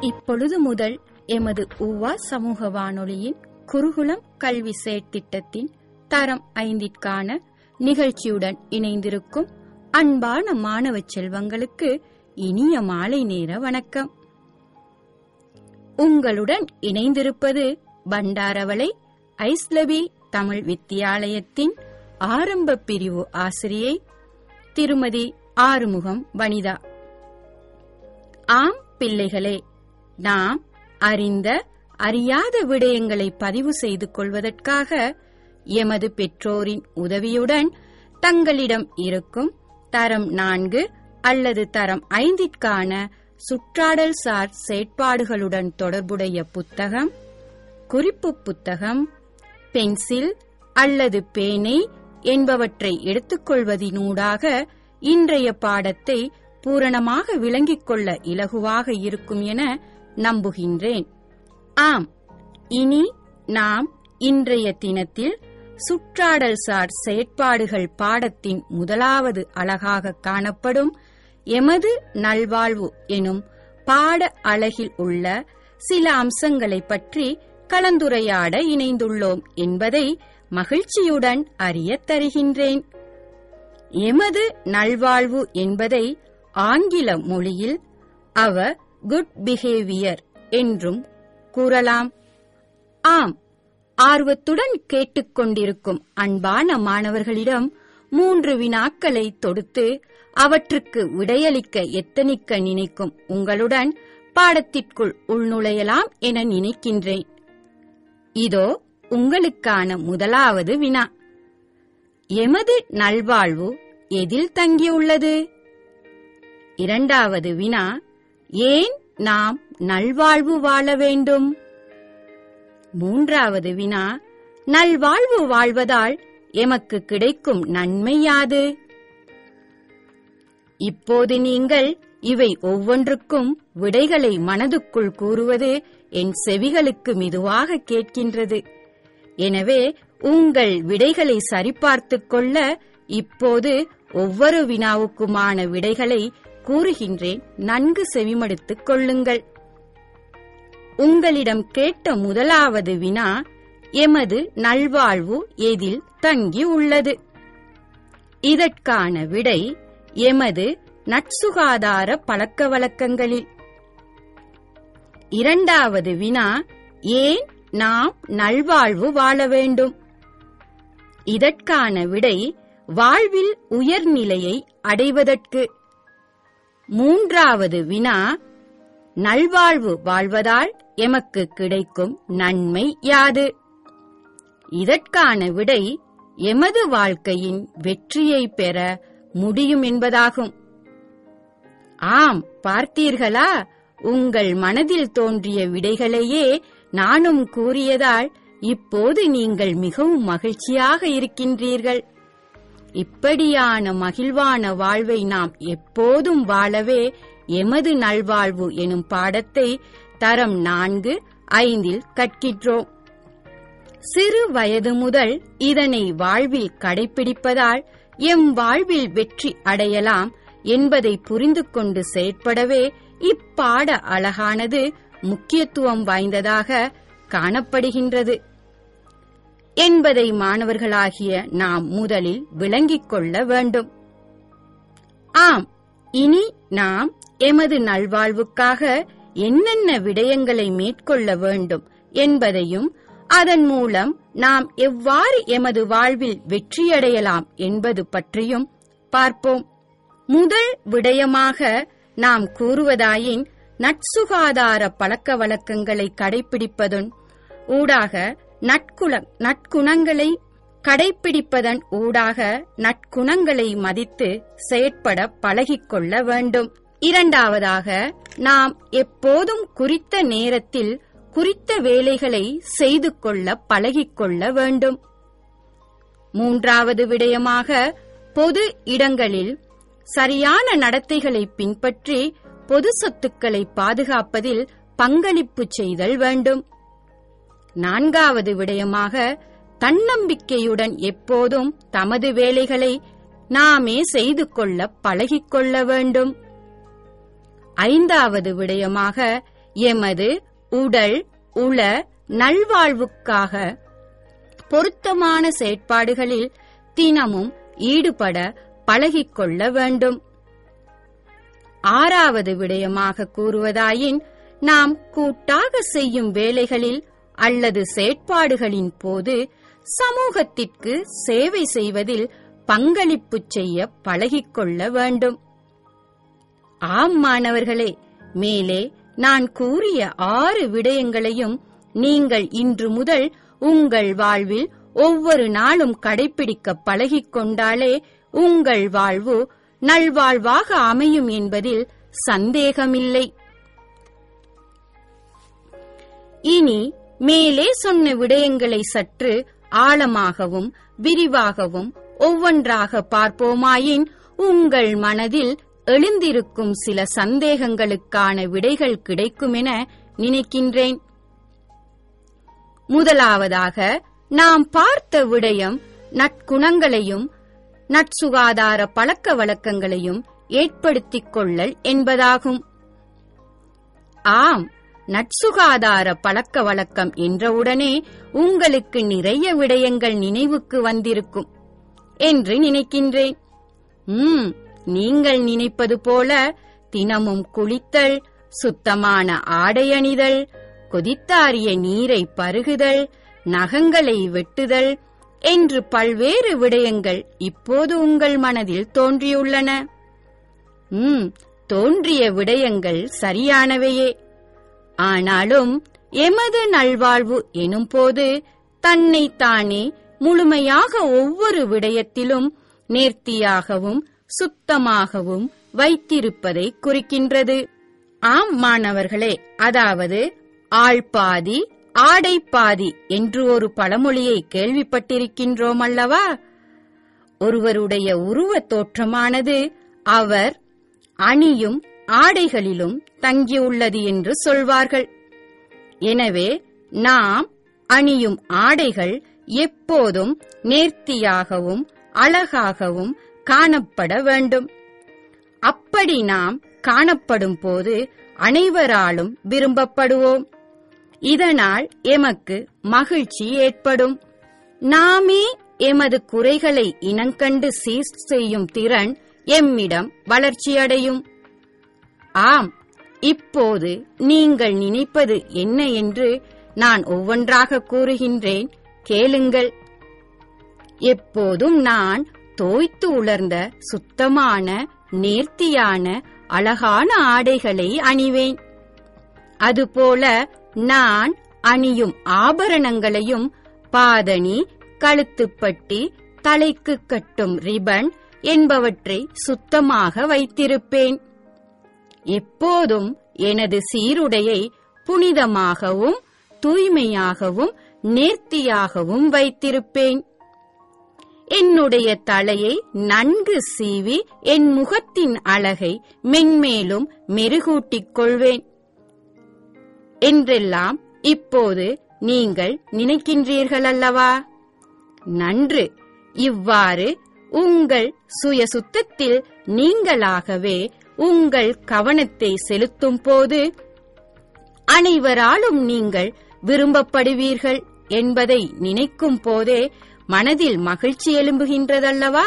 இப்பொழுது முதல் எமது ஊவா சமூக வானொலியின் குருகுலம் கல்வி செயற்திட்டத்தின் தரம் ஐந்திற்கான நிகழ்ச்சியுடன் இணைந்திருக்கும் அன்பான மாணவ செல்வங்களுக்கு இனிய மாலை நேர வணக்கம் உங்களுடன் இணைந்திருப்பது பண்டாரவளை ஐஸ்லபி தமிழ் வித்தியாலயத்தின் ஆரம்ப பிரிவு ஆசிரியை திருமதி ஆறுமுகம் வனிதா ஆம் பிள்ளைகளே நாம் அறிந்த அறியாத விடயங்களை பதிவு செய்து கொள்வதற்காக எமது பெற்றோரின் உதவியுடன் தங்களிடம் இருக்கும் தரம் நான்கு அல்லது தரம் ஐந்திற்கான சுற்றாடல் சார் செயற்பாடுகளுடன் தொடர்புடைய புத்தகம் குறிப்பு புத்தகம் பென்சில் அல்லது பேனை என்பவற்றை எடுத்துக்கொள்வதினூடாக இன்றைய பாடத்தை பூரணமாக விளங்கிக் கொள்ள இலகுவாக இருக்கும் என நம்புகின்றேன் ஆம் இனி நாம் இன்றைய தினத்தில் சுற்றாடல் சார் செயற்பாடுகள் பாடத்தின் முதலாவது அழகாக காணப்படும் எமது நல்வாழ்வு எனும் பாட அழகில் உள்ள சில அம்சங்களை பற்றி கலந்துரையாட இணைந்துள்ளோம் என்பதை மகிழ்ச்சியுடன் அறியத் தருகின்றேன் எமது நல்வாழ்வு என்பதை ஆங்கில மொழியில் அவ குட் பிஹேவியர் என்றும் கூறலாம் ஆம் ஆர்வத்துடன் கேட்டுக்கொண்டிருக்கும் அன்பான மாணவர்களிடம் மூன்று வினாக்களை தொடுத்து அவற்றுக்கு விடையளிக்க எத்தனிக்க நினைக்கும் உங்களுடன் பாடத்திற்குள் உள்நுழையலாம் என நினைக்கின்றேன் இதோ உங்களுக்கான முதலாவது வினா எமது நல்வாழ்வு எதில் தங்கியுள்ளது இரண்டாவது வினா ஏன் நாம் நல்வாழ்வு வாழ வேண்டும் மூன்றாவது வினா நல்வாழ்வு வாழ்வதால் எமக்கு கிடைக்கும் நன்மை யாது இப்போது நீங்கள் இவை ஒவ்வொன்றுக்கும் விடைகளை மனதுக்குள் கூறுவது என் செவிகளுக்கு மெதுவாக கேட்கின்றது எனவே உங்கள் விடைகளை சரிபார்த்துக் கொள்ள இப்போது ஒவ்வொரு வினாவுக்குமான விடைகளை கூறுகின்றேன் நன்கு செவிமடுத்துக் கொள்ளுங்கள் உங்களிடம் கேட்ட முதலாவது வினா எமது நல்வாழ்வு எதில் தங்கி உள்ளது இதற்கான விடை எமது நட்சுகாதார பழக்க வழக்கங்களில் இரண்டாவது வினா ஏன் நாம் நல்வாழ்வு வாழ வேண்டும் இதற்கான விடை வாழ்வில் உயர்நிலையை அடைவதற்கு மூன்றாவது வினா நல்வாழ்வு வாழ்வதால் எமக்கு கிடைக்கும் நன்மை யாது இதற்கான விடை எமது வாழ்க்கையின் வெற்றியை பெற முடியும் என்பதாகும் ஆம் பார்த்தீர்களா உங்கள் மனதில் தோன்றிய விடைகளையே நானும் கூறியதால் இப்போது நீங்கள் மிகவும் மகிழ்ச்சியாக இருக்கின்றீர்கள் இப்படியான மகிழ்வான வாழ்வை நாம் எப்போதும் வாழவே எமது நல்வாழ்வு எனும் பாடத்தை தரம் நான்கு ஐந்தில் கற்கின்றோம் சிறு வயது முதல் இதனை வாழ்வில் கடைபிடிப்பதால் எம் வாழ்வில் வெற்றி அடையலாம் என்பதை புரிந்து கொண்டு செயற்படவே இப்பாட அழகானது முக்கியத்துவம் வாய்ந்ததாக காணப்படுகின்றது என்பதை மாணவர்களாகிய நாம் முதலில் விளங்கிக் கொள்ள வேண்டும் ஆம் இனி நாம் எமது நல்வாழ்வுக்காக என்னென்ன விடயங்களை மேற்கொள்ள வேண்டும் என்பதையும் அதன் மூலம் நாம் எவ்வாறு எமது வாழ்வில் வெற்றியடையலாம் என்பது பற்றியும் பார்ப்போம் முதல் விடயமாக நாம் கூறுவதாயின் நட்சுகாதார பழக்க வழக்கங்களை கடைபிடிப்பதன் ஊடாக நட்குல நட்குணங்களை கடைபிடிப்பதன் ஊடாக நட்குணங்களை மதித்து செயற்பட பழகிக்கொள்ள வேண்டும் இரண்டாவதாக நாம் எப்போதும் குறித்த நேரத்தில் குறித்த வேலைகளை செய்து கொள்ள பழகிக்கொள்ள வேண்டும் மூன்றாவது விடயமாக பொது இடங்களில் சரியான நடத்தைகளை பின்பற்றி பொது சொத்துக்களை பாதுகாப்பதில் பங்களிப்பு செய்தல் வேண்டும் நான்காவது விடயமாக தன்னம்பிக்கையுடன் எப்போதும் தமது வேலைகளை நாமே செய்து கொள்ள பழகிக்கொள்ள வேண்டும் ஐந்தாவது விடயமாக எமது உடல் உள நல்வாழ்வுக்காக பொருத்தமான செயற்பாடுகளில் தினமும் ஈடுபட பழகிக்கொள்ள வேண்டும் ஆறாவது விடயமாக கூறுவதாயின் நாம் கூட்டாக செய்யும் வேலைகளில் அல்லது செயற்பாடுகளின் போது சமூகத்திற்கு சேவை செய்வதில் பங்களிப்பு செய்ய பழகிக்கொள்ள வேண்டும் ஆம் மாணவர்களே மேலே நான் கூறிய ஆறு விடயங்களையும் நீங்கள் இன்று முதல் உங்கள் வாழ்வில் ஒவ்வொரு நாளும் கடைபிடிக்க பழகிக் கொண்டாலே உங்கள் வாழ்வு நல்வாழ்வாக அமையும் என்பதில் சந்தேகமில்லை இனி மேலே சொன்ன விடயங்களை சற்று ஆழமாகவும் விரிவாகவும் ஒவ்வொன்றாக பார்ப்போமாயின் உங்கள் மனதில் எழுந்திருக்கும் சில சந்தேகங்களுக்கான விடைகள் கிடைக்குமென நினைக்கின்றேன் முதலாவதாக நாம் பார்த்த விடயம் நற்குணங்களையும் நற்சுகாதார பழக்க வழக்கங்களையும் ஏற்படுத்திக் கொள்ளல் என்பதாகும் ஆம் நற்சுகாதார பழக்க வழக்கம் என்றவுடனே உங்களுக்கு நிறைய விடயங்கள் நினைவுக்கு வந்திருக்கும் என்று நினைக்கின்றேன் ம் நீங்கள் நினைப்பது போல தினமும் குளித்தல் சுத்தமான ஆடை அணிதல் கொதித்தாரிய நீரை பருகுதல் நகங்களை வெட்டுதல் என்று பல்வேறு விடயங்கள் இப்போது உங்கள் மனதில் தோன்றியுள்ளன ம் தோன்றிய விடயங்கள் சரியானவையே ஆனாலும் எமது நல்வாழ்வு எனும்போது தன்னை தானே முழுமையாக ஒவ்வொரு விடயத்திலும் நேர்த்தியாகவும் சுத்தமாகவும் வைத்திருப்பதை குறிக்கின்றது ஆம் மாணவர்களே அதாவது ஆள் பாதி ஆடை பாதி என்று ஒரு பழமொழியை கேள்விப்பட்டிருக்கின்றோம் அல்லவா ஒருவருடைய உருவத் தோற்றமானது அவர் அணியும் ஆடைகளிலும் தங்கியுள்ளது என்று சொல்வார்கள் எனவே நாம் அணியும் ஆடைகள் எப்போதும் நேர்த்தியாகவும் அழகாகவும் காணப்பட வேண்டும் அப்படி நாம் காணப்படும் போது அனைவராலும் விரும்பப்படுவோம் இதனால் எமக்கு மகிழ்ச்சி ஏற்படும் நாமே எமது குறைகளை இனங்கண்டு சீர் செய்யும் திறன் எம்மிடம் வளர்ச்சியடையும் ஆம் இப்போது நீங்கள் நினைப்பது என்ன என்று நான் ஒவ்வொன்றாக கூறுகின்றேன் கேளுங்கள் எப்போதும் நான் தோய்த்து உலர்ந்த சுத்தமான நேர்த்தியான அழகான ஆடைகளை அணிவேன் அதுபோல நான் அணியும் ஆபரணங்களையும் பாதணி கழுத்துப்பட்டி தலைக்கு கட்டும் ரிபன் என்பவற்றை சுத்தமாக வைத்திருப்பேன் எப்போதும் எனது சீருடையை புனிதமாகவும் தூய்மையாகவும் நேர்த்தியாகவும் வைத்திருப்பேன் என்னுடைய தலையை நன்கு சீவி என் முகத்தின் அழகை மென்மேலும் மெருகூட்டிக் கொள்வேன் என்றெல்லாம் இப்போது நீங்கள் நினைக்கின்றீர்கள் அல்லவா நன்று இவ்வாறு உங்கள் சுய சுத்தத்தில் நீங்களாகவே உங்கள் கவனத்தை செலுத்தும் போது அனைவராலும் நீங்கள் விரும்பப்படுவீர்கள் என்பதை நினைக்கும் போதே மனதில் மகிழ்ச்சி எழும்புகின்றதல்லவா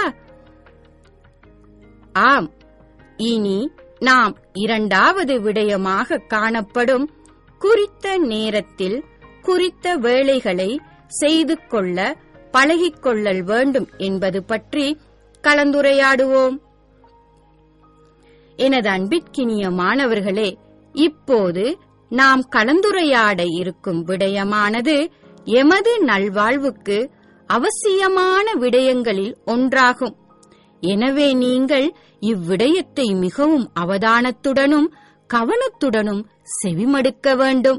ஆம் இனி நாம் இரண்டாவது விடயமாக காணப்படும் குறித்த நேரத்தில் குறித்த வேலைகளை செய்து கொள்ள பழகிக்கொள்ளல் வேண்டும் என்பது பற்றி கலந்துரையாடுவோம் எனது அன்பிற்கினிய மாணவர்களே இப்போது நாம் கலந்துரையாட இருக்கும் விடயமானது எமது நல்வாழ்வுக்கு அவசியமான விடயங்களில் ஒன்றாகும் எனவே நீங்கள் இவ்விடயத்தை மிகவும் அவதானத்துடனும் கவனத்துடனும் செவிமடுக்க வேண்டும்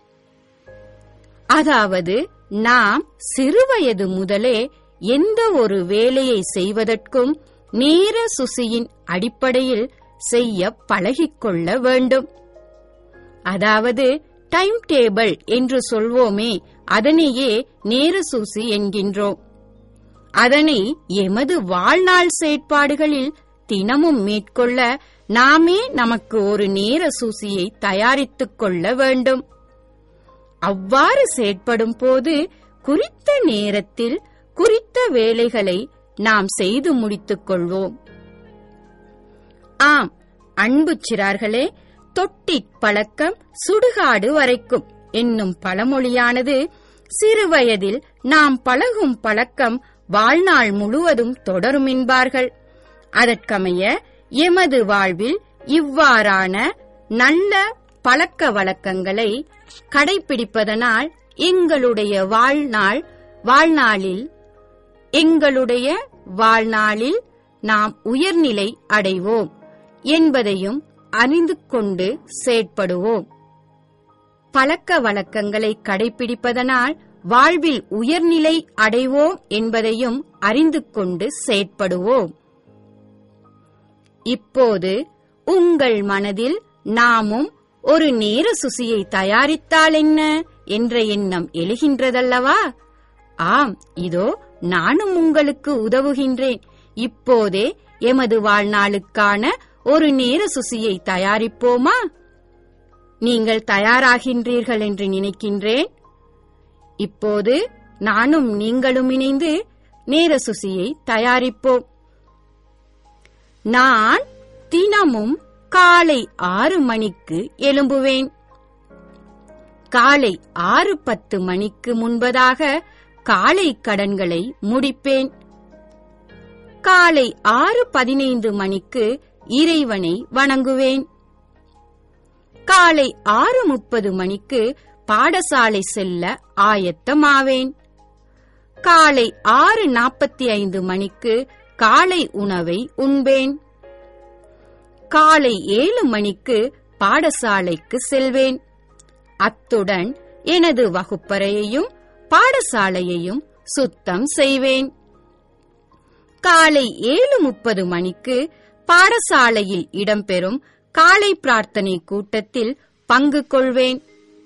அதாவது நாம் சிறுவயது முதலே எந்த ஒரு வேலையை செய்வதற்கும் நேர சுசியின் அடிப்படையில் செய்ய பழகிக்கொள்ள வேண்டும் அதாவது டைம் டேபிள் என்று சொல்வோமே அதனையே நேர சூசி என்கின்றோம் அதனை எமது வாழ்நாள் செயற்பாடுகளில் தினமும் மேற்கொள்ள நாமே நமக்கு ஒரு நேர சூசியை தயாரித்துக் கொள்ள வேண்டும் அவ்வாறு செயற்படும் போது குறித்த நேரத்தில் குறித்த வேலைகளை நாம் செய்து முடித்துக் கொள்வோம் ஆம் அன்பு சிறார்களே தொட்டிற் பழக்கம் சுடுகாடு வரைக்கும் என்னும் பழமொழியானது சிறுவயதில் நாம் பழகும் பழக்கம் வாழ்நாள் முழுவதும் தொடரும் என்பார்கள் அதற்கமைய எமது வாழ்வில் இவ்வாறான நல்ல பழக்க வழக்கங்களை கடைபிடிப்பதனால் எங்களுடைய வாழ்நாள் வாழ்நாளில் எங்களுடைய வாழ்நாளில் நாம் உயர்நிலை அடைவோம் என்பதையும் அறிந்து கொண்டு செயற்படுவோம் பழக்க வழக்கங்களை கடைபிடிப்பதனால் வாழ்வில் உயர்நிலை அடைவோம் என்பதையும் அறிந்து கொண்டு செயற்படுவோம் இப்போது உங்கள் மனதில் நாமும் ஒரு நேர சுசியை தயாரித்தால் என்ன என்ற எண்ணம் எழுகின்றதல்லவா ஆம் இதோ நானும் உங்களுக்கு உதவுகின்றேன் இப்போதே எமது வாழ்நாளுக்கான ஒரு நேர சுசியை தயாரிப்போமா நீங்கள் தயாராகின்றீர்கள் என்று நினைக்கின்றேன் இப்போது நானும் நீங்களும் இணைந்து நேர சுசியை தயாரிப்போம் நான் தினமும் காலை ஆறு மணிக்கு எழும்புவேன் காலை ஆறு பத்து மணிக்கு முன்பதாக காலை கடன்களை முடிப்பேன் காலை ஆறு பதினைந்து மணிக்கு இறைவனை வணங்குவேன் காலை ஆறு முப்பது மணிக்கு பாடசாலை செல்ல ஆயத்தமாவேன் காலை ஆறு நாற்பத்தி ஐந்து மணிக்கு காலை உணவை உண்பேன் காலை ஏழு மணிக்கு பாடசாலைக்கு செல்வேன் அத்துடன் எனது வகுப்பறையையும் பாடசாலையையும் சுத்தம் செய்வேன் காலை ஏழு முப்பது மணிக்கு பாடசாலையில் இடம்பெறும் காலை பிரார்த்தனை கூட்டத்தில் பங்கு கொள்வேன்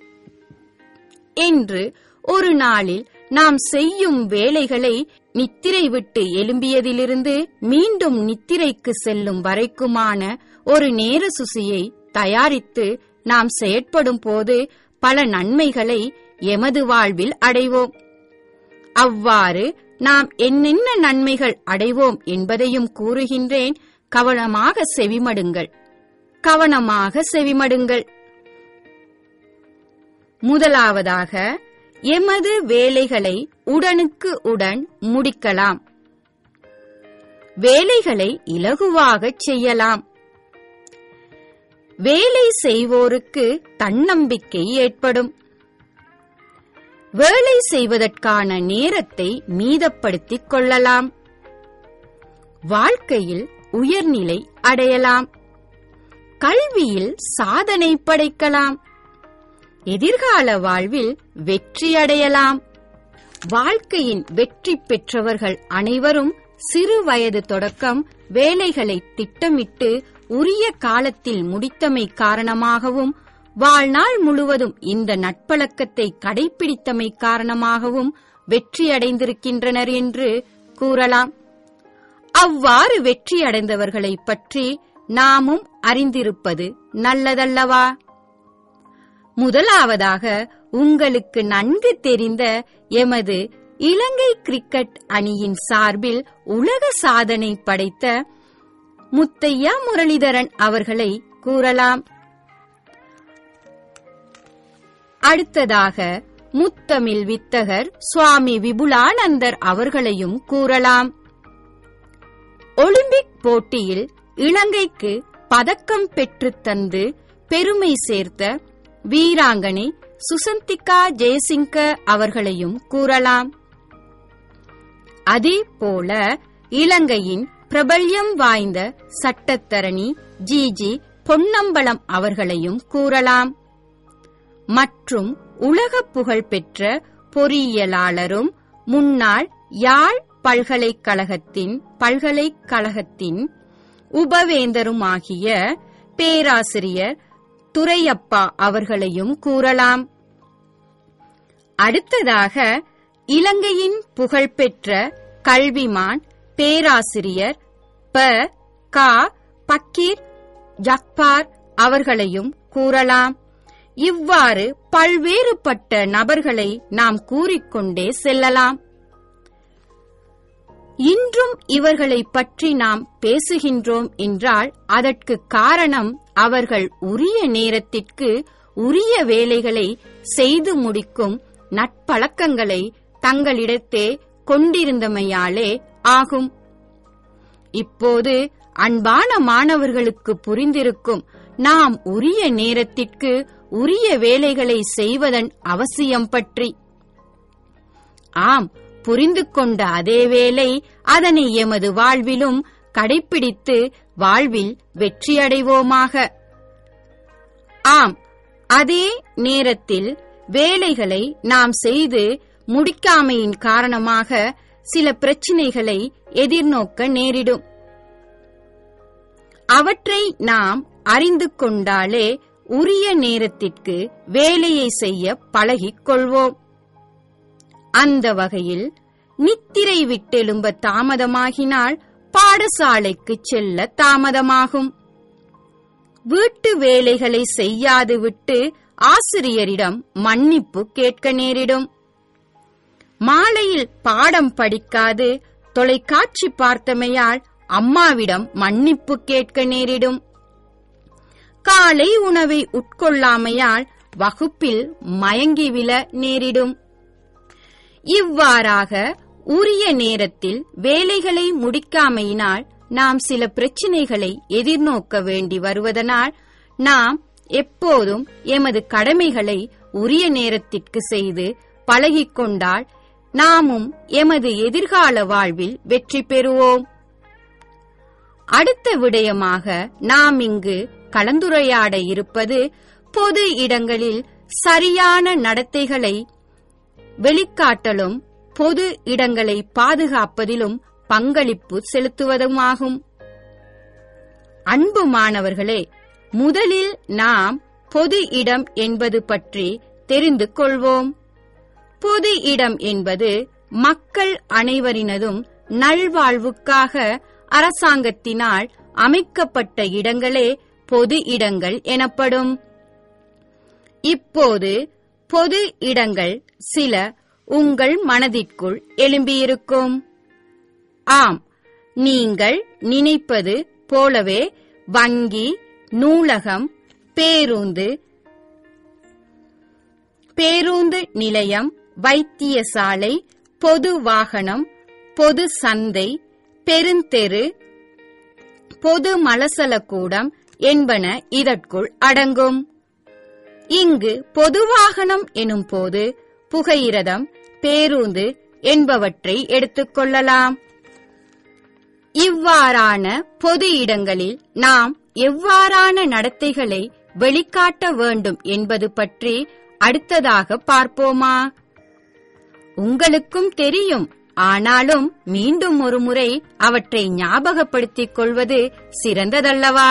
என்று ஒரு நாளில் நாம் செய்யும் வேலைகளை நித்திரை விட்டு எழும்பியதிலிருந்து மீண்டும் நித்திரைக்கு செல்லும் வரைக்குமான ஒரு நேர சுசியை தயாரித்து நாம் செயற்படும் போது பல நன்மைகளை எமது வாழ்வில் அடைவோம் அவ்வாறு நாம் என்னென்ன நன்மைகள் அடைவோம் என்பதையும் கூறுகின்றேன் கவனமாக செவிமடுங்கள் கவனமாக செவிமடுங்கள் முதலாவதாக எமது வேலைகளை உடனுக்கு உடன் முடிக்கலாம் வேலைகளை இலகுவாகச் செய்யலாம் வேலை செய்வோருக்கு தன்னம்பிக்கை ஏற்படும் வேலை செய்வதற்கான நேரத்தை மீதப்படுத்திக் கொள்ளலாம் வாழ்க்கையில் உயர்நிலை அடையலாம் கல்வியில் சாதனை படைக்கலாம் எதிர்கால வாழ்வில் வெற்றி அடையலாம் வாழ்க்கையின் வெற்றி பெற்றவர்கள் அனைவரும் சிறு வயது தொடக்கம் வேலைகளை திட்டமிட்டு உரிய காலத்தில் முடித்தமை காரணமாகவும் வாழ்நாள் முழுவதும் இந்த நட்பழக்கத்தை கடைபிடித்தமை காரணமாகவும் வெற்றியடைந்திருக்கின்றனர் என்று கூறலாம் அவ்வாறு வெற்றியடைந்தவர்களை பற்றி நாமும் அறிந்திருப்பது நல்லதல்லவா முதலாவதாக உங்களுக்கு நன்கு தெரிந்த எமது இலங்கை கிரிக்கெட் அணியின் சார்பில் உலக சாதனை படைத்த முத்தையா முரளிதரன் அவர்களை கூறலாம் அடுத்ததாக முத்தமிழ் வித்தகர் சுவாமி விபுலானந்தர் அவர்களையும் கூறலாம் ஒலிம்பிக் போட்டியில் இலங்கைக்கு பதக்கம் பெற்றுத் தந்து பெருமை சேர்த்த வீராங்கனை சுசந்திகா ஜெயசிங்க அவர்களையும் கூறலாம் அதே போல இலங்கையின் பிரபல்யம் வாய்ந்த சட்டத்தரணி ஜி ஜி பொன்னம்பலம் அவர்களையும் கூறலாம் மற்றும் உலக புகழ்பெற்ற பொறியியலாளரும் முன்னாள் யாழ் பல்கலைக்கழகத்தின் பல்கலைக்கழகத்தின் உபவேந்தருமாகிய பேராசிரியர் துரையப்பா அவர்களையும் கூறலாம் அடுத்ததாக இலங்கையின் புகழ்பெற்ற கல்விமான் பேராசிரியர் ப கா பக்கீர் ஜக்பார் அவர்களையும் கூறலாம் இவ்வாறு பல்வேறுபட்ட நபர்களை நாம் கூறிக்கொண்டே செல்லலாம் இன்றும் இவர்களை பற்றி நாம் பேசுகின்றோம் என்றால் அதற்கு காரணம் அவர்கள் உரிய நேரத்திற்கு உரிய வேலைகளை செய்து முடிக்கும் நட்பழக்கங்களை தங்களிடத்தே கொண்டிருந்தமையாலே ஆகும் இப்போது அன்பான மாணவர்களுக்கு புரிந்திருக்கும் நாம் உரிய நேரத்திற்கு உரிய வேலைகளை செய்வதன் அவசியம் பற்றி ஆம் புரிந்து கொண்ட அதே வேளை அதனை எமது வாழ்விலும் கடைப்பிடித்து வாழ்வில் வெற்றியடைவோமாக ஆம் அதே நேரத்தில் வேலைகளை நாம் செய்து முடிக்காமையின் காரணமாக சில பிரச்சினைகளை எதிர்நோக்க நேரிடும் அவற்றை நாம் அறிந்து கொண்டாலே உரிய நேரத்திற்கு வேலையை செய்ய பழகிக் கொள்வோம் அந்த வகையில் நித்திரை விட்டெலும்ப தாமதமாகினால் பாடசாலைக்கு செல்ல தாமதமாகும் வீட்டு வேலைகளை செய்யாது விட்டு ஆசிரியரிடம் மன்னிப்பு கேட்க நேரிடும் மாலையில் பாடம் படிக்காது தொலைக்காட்சி பார்த்தமையால் அம்மாவிடம் மன்னிப்பு கேட்க நேரிடும் காலை உணவை உட்கொள்ளாமையால் வகுப்பில் மயங்கி விழ நேரிடும் இவ்வாறாக உரிய நேரத்தில் வேலைகளை முடிக்காமையினால் நாம் சில பிரச்சினைகளை எதிர்நோக்க வேண்டி வருவதனால் நாம் எப்போதும் எமது கடமைகளை உரிய நேரத்திற்கு செய்து பழகிக்கொண்டால் நாமும் எமது எதிர்கால வாழ்வில் வெற்றி பெறுவோம் அடுத்த விடயமாக நாம் இங்கு கலந்துரையாட இருப்பது பொது இடங்களில் சரியான நடத்தைகளை வெளிக்காட்டலும் பொது இடங்களை பாதுகாப்பதிலும் பங்களிப்பு செலுத்துவதுமாகும் அன்பு மாணவர்களே முதலில் நாம் பொது இடம் என்பது பற்றி தெரிந்து கொள்வோம் பொது இடம் என்பது மக்கள் அனைவரினதும் நல்வாழ்வுக்காக அரசாங்கத்தினால் அமைக்கப்பட்ட இடங்களே பொது இடங்கள் எனப்படும் இப்போது பொது இடங்கள் சில உங்கள் மனதிற்குள் எழும்பியிருக்கும் ஆம் நீங்கள் நினைப்பது போலவே வங்கி நூலகம் பேருந்து பேருந்து நிலையம் வைத்தியசாலை பொது வாகனம் பொது சந்தை பெருந்தெரு பொது மலசலக்கூடம் என்பன இதற்குள் அடங்கும் இங்கு பொது வாகனம் எனும் போது புகையிரதம் பேருந்து என்பவற்றை எடுத்துக்கொள்ளலாம் இவ்வாறான பொது இடங்களில் நாம் எவ்வாறான நடத்தைகளை வெளிக்காட்ட வேண்டும் என்பது பற்றி அடுத்ததாக பார்ப்போமா உங்களுக்கும் தெரியும் ஆனாலும் மீண்டும் ஒரு முறை அவற்றை ஞாபகப்படுத்திக் கொள்வது சிறந்ததல்லவா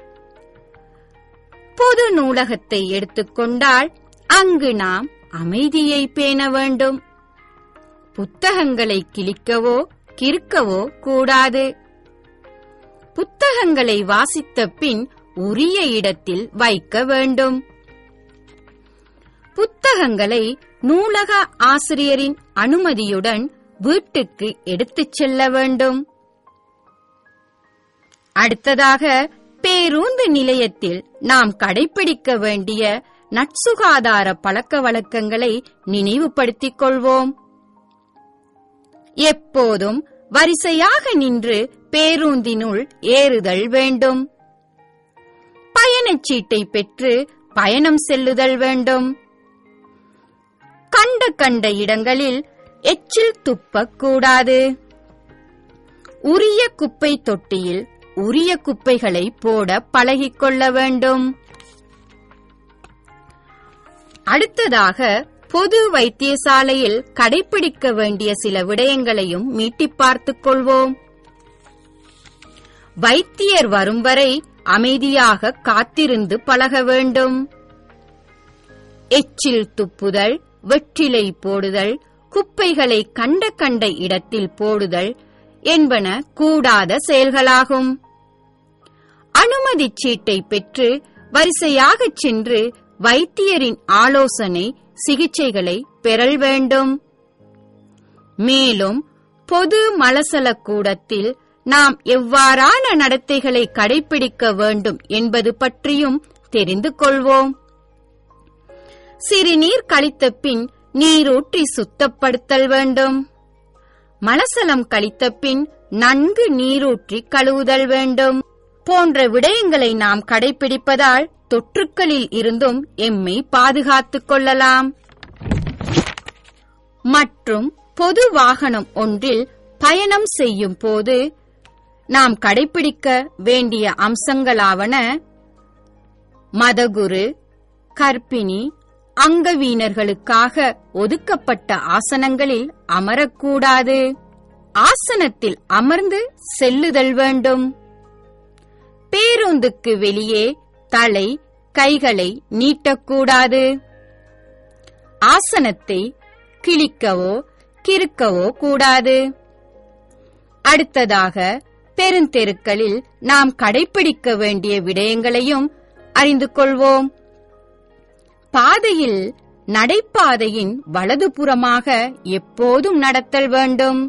பொது நூலகத்தை எடுத்துக்கொண்டால் அங்கு நாம் அமைதியை பேண வேண்டும் புத்தகங்களை கிழிக்கவோ கிறுக்கவோ கூடாது புத்தகங்களை வாசித்த பின் உரிய இடத்தில் வைக்க வேண்டும் புத்தகங்களை நூலக ஆசிரியரின் அனுமதியுடன் வீட்டுக்கு எடுத்துச் செல்ல வேண்டும் அடுத்ததாக பேருந்து நிலையத்தில் நாம் கடைபிடிக்க வேண்டிய நட்சுகாதார பழக்க வழக்கங்களை நினைவுபடுத்திக் கொள்வோம் எப்போதும் வரிசையாக நின்று பேருந்தினுள் ஏறுதல் வேண்டும் பயணச்சீட்டை பெற்று பயணம் செல்லுதல் வேண்டும் கண்ட கண்ட இடங்களில் எச்சில் துப்பக்கூடாது உரிய குப்பை தொட்டியில் உரிய குப்பைகளை போட பழகிக்கொள்ள வேண்டும் அடுத்ததாக பொது வைத்தியசாலையில் கடைபிடிக்க வேண்டிய சில விடயங்களையும் மீட்டிப் பார்த்துக் கொள்வோம் வைத்தியர் வரும் வரை அமைதியாக காத்திருந்து பழக வேண்டும் எச்சில் துப்புதல் வெற்றிலை போடுதல் குப்பைகளை கண்ட கண்ட இடத்தில் போடுதல் என்பன கூடாத செயல்களாகும் அனுமதிச் சீட்டை பெற்று வரிசையாகச் சென்று வைத்தியரின் ஆலோசனை சிகிச்சைகளை பெறல் வேண்டும் மேலும் பொது மலசல கூடத்தில் நாம் எவ்வாறான நடத்தைகளை கடைபிடிக்க வேண்டும் என்பது பற்றியும் தெரிந்து கொள்வோம் சிறுநீர் கழித்த பின் நீரூற்றி சுத்தப்படுத்தல் வேண்டும் மலசலம் கழித்த பின் நன்கு நீரூற்றி கழுவுதல் வேண்டும் போன்ற விடயங்களை நாம் கடைபிடிப்பதால் தொற்றுக்களில் இருந்தும் எம்மை பாதுகாத்துக் கொள்ளலாம் மற்றும் பொது வாகனம் ஒன்றில் பயணம் செய்யும் போது நாம் கடைபிடிக்க வேண்டிய அம்சங்களாவன மதகுரு கர்ப்பிணி அங்கவீனர்களுக்காக ஒதுக்கப்பட்ட ஆசனங்களில் அமரக்கூடாது ஆசனத்தில் அமர்ந்து செல்லுதல் வேண்டும் பேருந்துக்கு வெளியே தலை கைகளை நீட்டக்கூடாது ஆசனத்தை கிழிக்கவோ கிறுக்கவோ கூடாது அடுத்ததாக பெருந்தெருக்களில் நாம் கடைபிடிக்க வேண்டிய விடயங்களையும் அறிந்து கொள்வோம் பாதையில் நடைபாதையின் வலதுபுறமாக எப்போதும் நடத்தல் வேண்டும்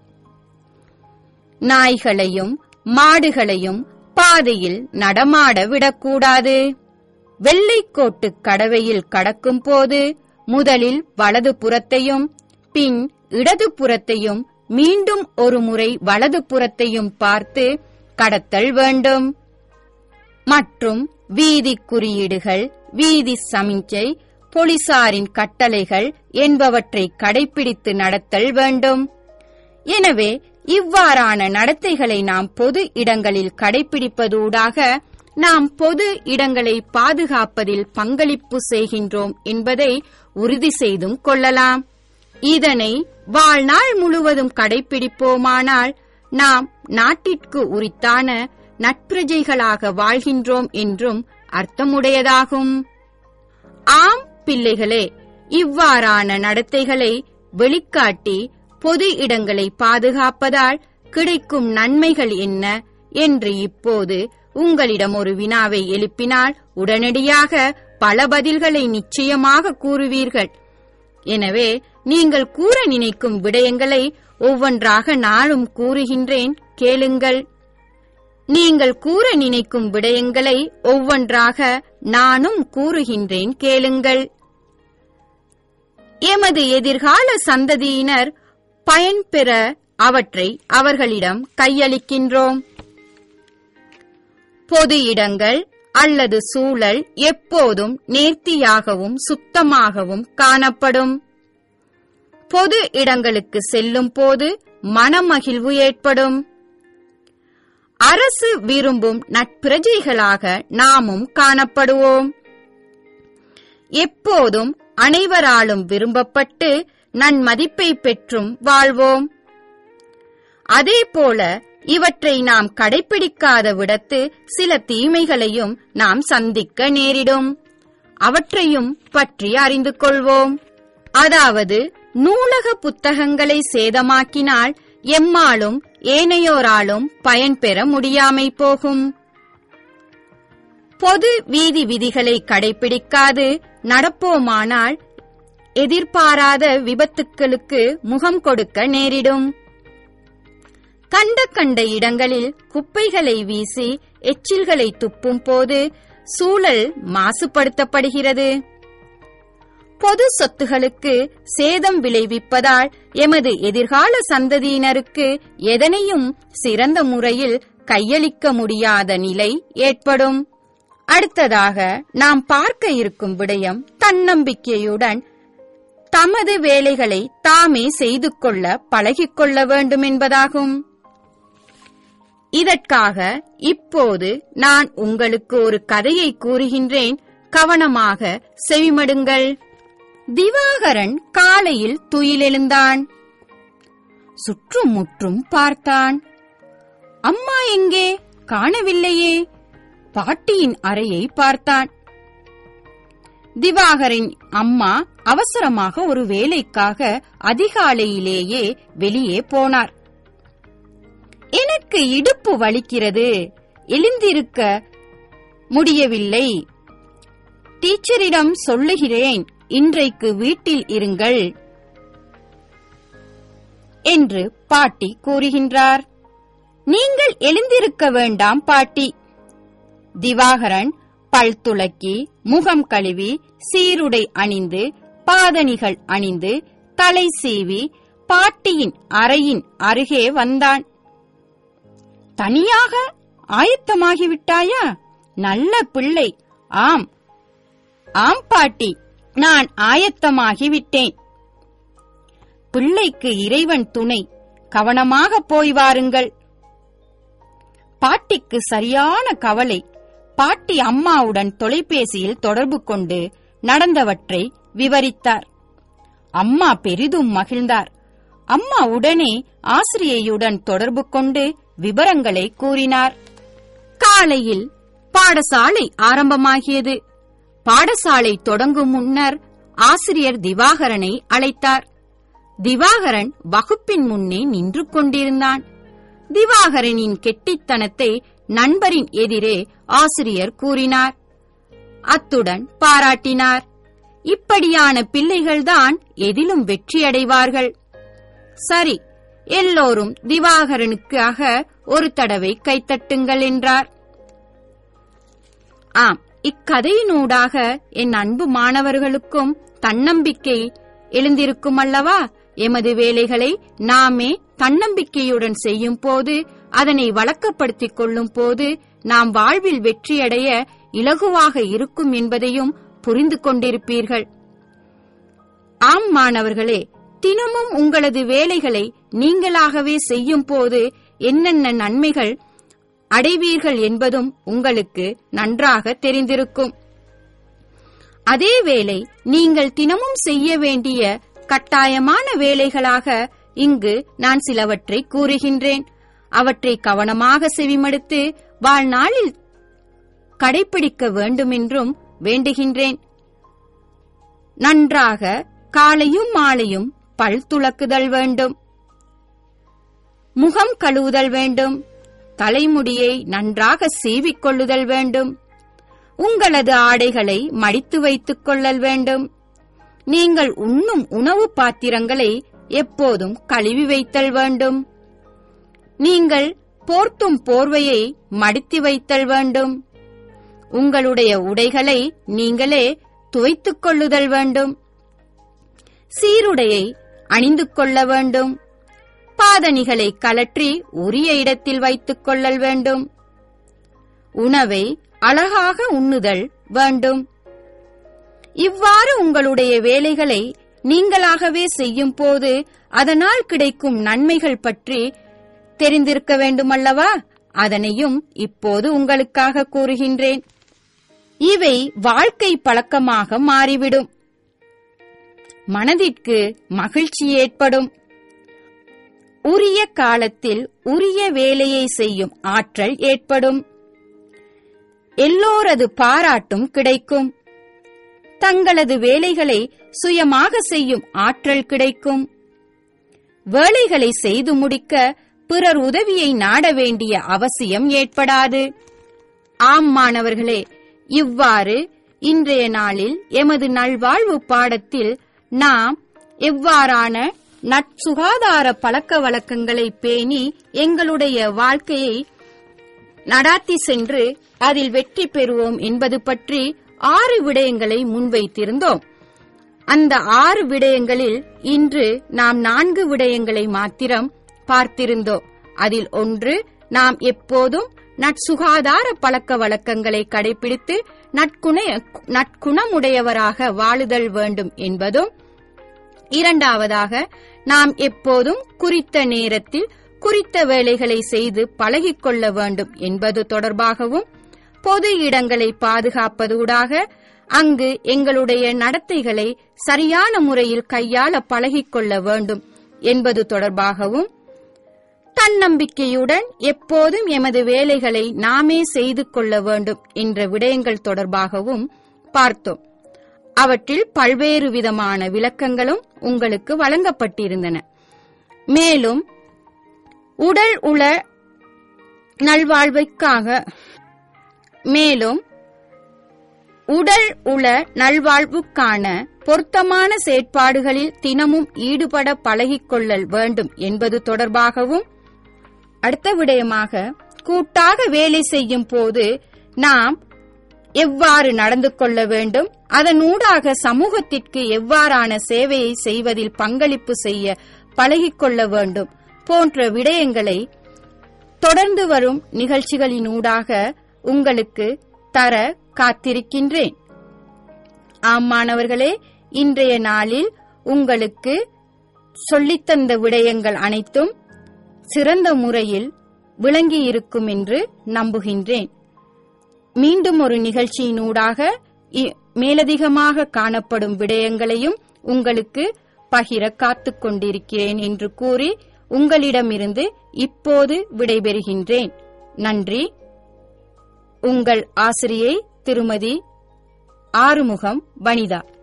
நாய்களையும் மாடுகளையும் பாதையில் நடமாட விடக்கூடாது வெள்ளைக்கோட்டு கடவையில் கடக்கும் போது முதலில் வலது புறத்தையும் பின் இடது புறத்தையும் மீண்டும் ஒரு முறை வலது புறத்தையும் பார்த்து கடத்தல் வேண்டும் மற்றும் வீதி குறியீடுகள் வீதி சமிஞ்சை போலீசாரின் கட்டளைகள் என்பவற்றை கடைபிடித்து நடத்தல் வேண்டும் எனவே இவ்வாறான நடத்தைகளை நாம் பொது இடங்களில் கடைபிடிப்பதூடாக நாம் பொது இடங்களை பாதுகாப்பதில் பங்களிப்பு செய்கின்றோம் என்பதை உறுதி செய்தும் கொள்ளலாம் இதனை வாழ்நாள் முழுவதும் கடைபிடிப்போமானால் நாம் நாட்டிற்கு உரித்தான நட்பிரஜைகளாக வாழ்கின்றோம் என்றும் அர்த்தமுடையதாகும் ஆம் பிள்ளைகளே இவ்வாறான நடத்தைகளை வெளிக்காட்டி பொது இடங்களை பாதுகாப்பதால் கிடைக்கும் நன்மைகள் என்ன என்று இப்போது உங்களிடம் ஒரு வினாவை எழுப்பினால் உடனடியாக பல பதில்களை நிச்சயமாக கூறுவீர்கள் எனவே நீங்கள் கூற நினைக்கும் விடயங்களை ஒவ்வொன்றாக நானும் கூறுகின்றேன் கேளுங்கள் நீங்கள் கூற நினைக்கும் விடயங்களை ஒவ்வொன்றாக நானும் கூறுகின்றேன் கேளுங்கள் எமது எதிர்கால சந்ததியினர் பயன்பெற அவற்றை அவர்களிடம் கையளிக்கின்றோம் பொது இடங்கள் அல்லது சூழல் எப்போதும் நேர்த்தியாகவும் சுத்தமாகவும் காணப்படும் பொது இடங்களுக்கு செல்லும் போது மனமகிழ்வு ஏற்படும் அரசு விரும்பும் நட்பிரஜைகளாக நாமும் காணப்படுவோம் எப்போதும் அனைவராலும் விரும்பப்பட்டு நன்மதிப்பை பெற்றும் வாழ்வோம் அதேபோல இவற்றை நாம் கடைபிடிக்காத விடத்து சில தீமைகளையும் நாம் சந்திக்க நேரிடும் அவற்றையும் பற்றி அறிந்து கொள்வோம் அதாவது நூலக புத்தகங்களை சேதமாக்கினால் எம்மாலும் ஏனையோராலும் பயன்பெற முடியாமை போகும் பொது வீதி விதிகளை கடைபிடிக்காது நடப்போமானால் எதிர்பாராத விபத்துக்களுக்கு முகம் கொடுக்க நேரிடும் கண்ட கண்ட இடங்களில் குப்பைகளை வீசி எச்சில்களை துப்பும் போது சூழல் மாசுபடுத்தப்படுகிறது பொது சொத்துகளுக்கு சேதம் விளைவிப்பதால் எமது எதிர்கால சந்ததியினருக்கு எதனையும் சிறந்த முறையில் கையளிக்க முடியாத நிலை ஏற்படும் அடுத்ததாக நாம் பார்க்க இருக்கும் விடயம் தன்னம்பிக்கையுடன் தமது வேலைகளை தாமே செய்து கொள்ள பழகிக்கொள்ள வேண்டும் என்பதாகும் இதற்காக இப்போது நான் உங்களுக்கு ஒரு கதையை கூறுகின்றேன் கவனமாக செவிமடுங்கள் திவாகரன் காலையில் துயிலெழுந்தான் சுற்றும் முற்றும் பார்த்தான் அம்மா எங்கே காணவில்லையே பாட்டியின் அறையை பார்த்தான் திவாகரின் அம்மா அவசரமாக ஒரு வேலைக்காக அதிகாலையிலேயே வெளியே போனார் எனக்கு இடுப்பு வலிக்கிறது எழுந்திருக்க முடியவில்லை டீச்சரிடம் சொல்லுகிறேன் இன்றைக்கு வீட்டில் இருங்கள் என்று பாட்டி கூறுகின்றார் நீங்கள் எழுந்திருக்க வேண்டாம் பாட்டி திவாகரன் பல் துலக்கி முகம் கழுவி சீருடை அணிந்து பாதணிகள் அணிந்து தலை சீவி பாட்டியின் அறையின் அருகே வந்தான் தனியாக ஆயத்தமாகிவிட்டாயா நல்ல பிள்ளை ஆம் ஆம் பாட்டி நான் ஆயத்தமாகிவிட்டேன் பிள்ளைக்கு இறைவன் துணை கவனமாக போய் வாருங்கள் பாட்டிக்கு சரியான கவலை பாட்டி அம்மாவுடன் தொலைபேசியில் தொடர்பு கொண்டு நடந்தவற்றை விவரித்தார் அம்மா பெரிதும் மகிழ்ந்தார் அம்மா உடனே ஆசிரியையுடன் தொடர்பு கொண்டு விவரங்களை கூறினார் காலையில் பாடசாலை ஆரம்பமாகியது பாடசாலை தொடங்கும் முன்னர் ஆசிரியர் திவாகரனை அழைத்தார் திவாகரன் வகுப்பின் முன்னே நின்று கொண்டிருந்தான் திவாகரனின் கெட்டித்தனத்தை நண்பரின் எதிரே ஆசிரியர் கூறினார் அத்துடன் பாராட்டினார் இப்படியான பிள்ளைகள்தான் எதிலும் வெற்றியடைவார்கள் சரி எல்லோரும் திவாகரனுக்காக ஒரு தடவை கைத்தட்டுங்கள் என்றார் ஆம் இக்கதையினூடாக என் அன்பு மாணவர்களுக்கும் தன்னம்பிக்கை எழுந்திருக்கும் அல்லவா எமது வேலைகளை நாமே தன்னம்பிக்கையுடன் செய்யும் போது அதனை வழக்கப்படுத்திக் கொள்ளும் போது நாம் வாழ்வில் வெற்றியடைய இலகுவாக இருக்கும் என்பதையும் புரிந்து கொண்டிருப்பீர்கள் ஆம் மாணவர்களே தினமும் உங்களது வேலைகளை நீங்களாகவே செய்யும் போது என்னென்ன நன்மைகள் அடைவீர்கள் என்பதும் உங்களுக்கு நன்றாக தெரிந்திருக்கும் அதேவேளை நீங்கள் தினமும் செய்ய வேண்டிய கட்டாயமான வேலைகளாக இங்கு நான் சிலவற்றை கூறுகின்றேன் அவற்றை கவனமாக செவிமடுத்து வாழ்நாளில் கடைபிடிக்க வேண்டுமென்றும் வேண்டுகின்றேன் நன்றாக காலையும் மாலையும் பல் துலக்குதல் வேண்டும் முகம் கழுவுதல் வேண்டும் தலைமுடியை நன்றாக சீவிக் கொள்ளுதல் வேண்டும் உங்களது ஆடைகளை மடித்து வைத்துக் கொள்ளல் வேண்டும் நீங்கள் உண்ணும் உணவு பாத்திரங்களை எப்போதும் கழுவி வைத்தல் வேண்டும் நீங்கள் போர்த்தும் போர்வையை மடித்து வைத்தல் வேண்டும் உங்களுடைய உடைகளை நீங்களே துவைத்துக் கொள்ளுதல் வேண்டும் சீருடையை அணிந்து கொள்ள வேண்டும் பாதணிகளை கலற்றி உரிய இடத்தில் வைத்துக் கொள்ளல் வேண்டும் உணவை அழகாக உண்ணுதல் வேண்டும் இவ்வாறு உங்களுடைய வேலைகளை நீங்களாகவே செய்யும் போது அதனால் கிடைக்கும் நன்மைகள் பற்றி தெரிந்திருக்க வேண்டுமல்லவா அதனையும் இப்போது உங்களுக்காக கூறுகின்றேன் இவை வாழ்க்கை பழக்கமாக மாறிவிடும் மனதிற்கு மகிழ்ச்சி ஏற்படும் உரிய காலத்தில் உரிய வேலையை செய்யும் ஆற்றல் ஏற்படும் எல்லோரது பாராட்டும் கிடைக்கும் தங்களது வேலைகளை சுயமாக செய்யும் ஆற்றல் கிடைக்கும் வேலைகளை செய்து முடிக்க பிறர் உதவியை நாட வேண்டிய அவசியம் ஏற்படாது ஆம் மாணவர்களே இவ்வாறு இன்றைய நாளில் எமது நல்வாழ்வு பாடத்தில் நாம் எவ்வாறான நற்சுகாதார பழக்க வழக்கங்களை பேணி எங்களுடைய வாழ்க்கையை நடாத்தி சென்று அதில் வெற்றி பெறுவோம் என்பது பற்றி ஆறு விடயங்களை முன்வைத்திருந்தோம் அந்த ஆறு விடயங்களில் இன்று நாம் நான்கு விடயங்களை மாத்திரம் பார்த்திருந்தோம் அதில் ஒன்று நாம் எப்போதும் நற்சுகாதார பழக்க வழக்கங்களை கடைபிடித்து நற்குண நற்குணமுடையவராக வாழுதல் வேண்டும் என்பதும் இரண்டாவதாக நாம் எப்போதும் குறித்த நேரத்தில் குறித்த வேலைகளை செய்து பழகிக்கொள்ள வேண்டும் என்பது தொடர்பாகவும் பொது இடங்களை பாதுகாப்பதூடாக அங்கு எங்களுடைய நடத்தைகளை சரியான முறையில் கையாள பழகிக்கொள்ள வேண்டும் என்பது தொடர்பாகவும் தன்னம்பிக்கையுடன் எப்போதும் எமது வேலைகளை நாமே செய்து கொள்ள வேண்டும் என்ற விடயங்கள் தொடர்பாகவும் பார்த்தோம் அவற்றில் பல்வேறு விதமான விளக்கங்களும் உங்களுக்கு வழங்கப்பட்டிருந்தன மேலும் உடல் உள நல்வாழ்வுக்காக மேலும் உடல் உள நல்வாழ்வுக்கான பொருத்தமான செயற்பாடுகளில் தினமும் ஈடுபட பழகிக்கொள்ளல் வேண்டும் என்பது தொடர்பாகவும் அடுத்த விடயமாக கூட்டாக வேலை செய்யும் போது நாம் எவ்வாறு நடந்து கொள்ள வேண்டும் அதனூடாக சமூகத்திற்கு எவ்வாறான சேவையை செய்வதில் பங்களிப்பு செய்ய பழகிக்கொள்ள வேண்டும் போன்ற விடயங்களை தொடர்ந்து வரும் நிகழ்ச்சிகளினூடாக உங்களுக்கு தர காத்திருக்கின்றேன் ஆம் மாணவர்களே இன்றைய நாளில் உங்களுக்கு சொல்லித்தந்த விடயங்கள் அனைத்தும் சிறந்த முறையில் விளங்கியிருக்கும் என்று நம்புகின்றேன் மீண்டும் ஒரு நிகழ்ச்சியினூடாக இ- மேலதிகமாக காணப்படும் விடயங்களையும் உங்களுக்கு பகிர காத்துக் கொண்டிருக்கிறேன் என்று கூறி உங்களிடமிருந்து இப்போது விடைபெறுகின்றேன் நன்றி உங்கள் ஆசிரியை திருமதி ஆறுமுகம் வனிதா